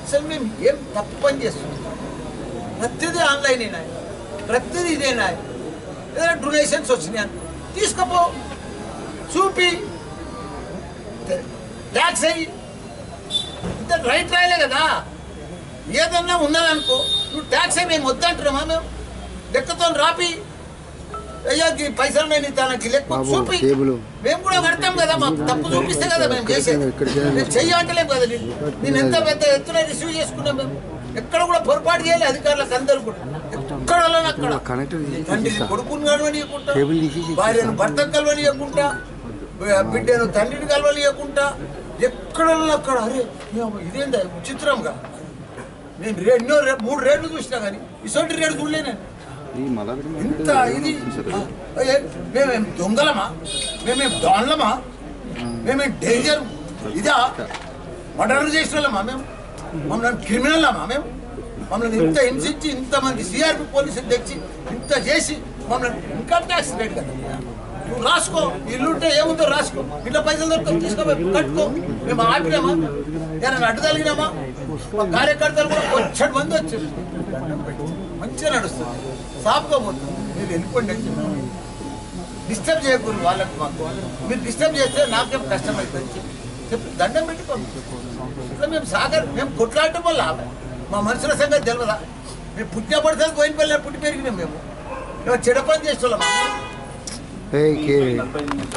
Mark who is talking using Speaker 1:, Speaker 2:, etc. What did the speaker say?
Speaker 1: అసలు మేము ఏం తప్పు పని చేస్తున్నాం ప్రతిదీ ఆన్లైన్ అయినా ప్రతిదీ ఇదేనా ఏదైనా డొనేషన్స్ వచ్చినాయి అనుకో తీసుకపో చూపి ట్యాక్స్ అయ్యి ఇంత రైట్ రాయలే కదా ఏదన్నా ఉన్నదనుకో నువ్వు ట్యాక్స్ అయ్యి మేము వద్దంటున్నామా మేము లెక్కతో రాపి అయ్యా ఈ పైసలు నేను తనకి లెక్క
Speaker 2: బాబు,
Speaker 1: చూపి
Speaker 2: టేబుల్.
Speaker 1: మేము కూడా కడతాం కదా మాకు తప్పు చూపిస్తే కదా మేము చేసేది
Speaker 2: ఎక్కడికి వెళ్ళాలి?
Speaker 1: నేను చెయ్యంటలేం కదా నేను నేను ఎంత పెద్ద ఎత్తున రిసీవ్ చేసుకున్నాం మేము ఎక్కడ కూడా పొరపాటు చేయాలి అధికారులకు అందరూ కూడా ఎక్కడ వాళ్ళని అక్కడ
Speaker 2: కనెక్ట్
Speaker 1: తండ్రిని కొడుకుని కలవనీయకుండా
Speaker 2: టేబుల్ తీసేసి
Speaker 1: భార్యను భర్తకు కలవనీయకుండా బిడ్డను తండ్రిని కలవనీయకుండా ఎక్కడ అక్కడ అరే ఏమో ఇదేందా విచిత్రంగా నేను రే- ఎన్నో రే- మూడు రేట్లు చూసినా కానీ ఇసొంటి రేటు చూడలేను
Speaker 2: ఈ మలారెడ్డి
Speaker 1: ఇంత ఇది ఆ, ఏ, మేమేం దొంగలమా మేమేం దొంగలమా మేమేం డేంజర్ ఇదా మర్డర్ చేసిన వాళ్ళమా మేము మమ్మల్ని క్రిమినల్లమా మేము మమ్మల్ని ఇంత హింసించి ఇంతమంది సిఆర్పి పోలీసులు తెచ్చి ఇంత చేసి మమ్మల్ని ఇన్కమ్ ట్యాక్స్ రేట్ కదా నువ్వు రాసుకో ఇల్లు ఉంటే ఏముందో రాసుకో ఇంట్లో పైసలు దొరుకుతాయి తీసుకో కట్టుకో మేము ఆపినామా ఏమైనా అడ్డు తగిలినామా మా కార్యకర్తలు కూడా వచ్చాడు మంది వచ్చారు మంచిగా నడుస్తుంది సాఫ్గా పోతుంది మీరు వెళ్ళిపోండి అని చెప్పి డిస్టర్బ్ చేయకూడదు వాళ్ళకి మాకు మీరు డిస్టర్బ్ చేస్తే నాకేం కష్టం అవుతుంది చెప్పి చెప్పి దండం పెట్టుకోండి ఇట్లా మేము సాగర్ మేము కొట్లాడటం వల్ల మా మనుషుల సంగతి తెలియదా మేము పుట్టిన పడితే పోయిన పిల్లలు పుట్టి పెరిగినాం మేము మేము చెడ పని చేస్తున్నాం
Speaker 2: ఏ కే